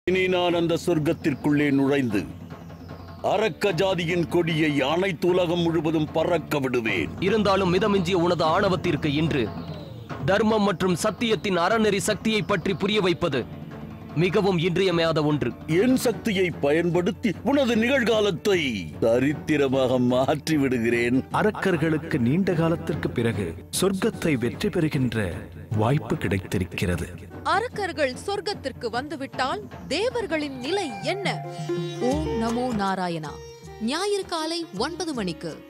இனி நான் அந்த சொர்க்கத்திற்குள்ளே நுழைந்து அரக்க ஜாதியின் கொடியை அனைத்து உலகம் முழுவதும் பறக்க விடுவேன் இருந்தாலும் மிதமிஞ்சிய உனது ஆணவத்திற்கு இன்று தர்மம் மற்றும் சத்தியத்தின் அறநெறி சக்தியை பற்றி புரிய வைப்பது மிகவும் இன்றியமையாத ஒன்று என் சக்தியை பயன்படுத்தி உனது நிகழ்காலத்தை சரித்திரமாக மாற்றி விடுகிறேன் அரக்கர்களுக்கு நீண்ட காலத்திற்கு பிறகு சொர்க்கத்தை வெற்றி பெறுகின்ற வாய்ப்பு கிடைத்திருக்கிறது அரக்கர்கள் சொர்க்கத்திற்கு வந்துவிட்டால் தேவர்களின் நிலை என்ன ஓம் நமோ நாராயணா ஞாயிறு காலை ஒன்பது மணிக்கு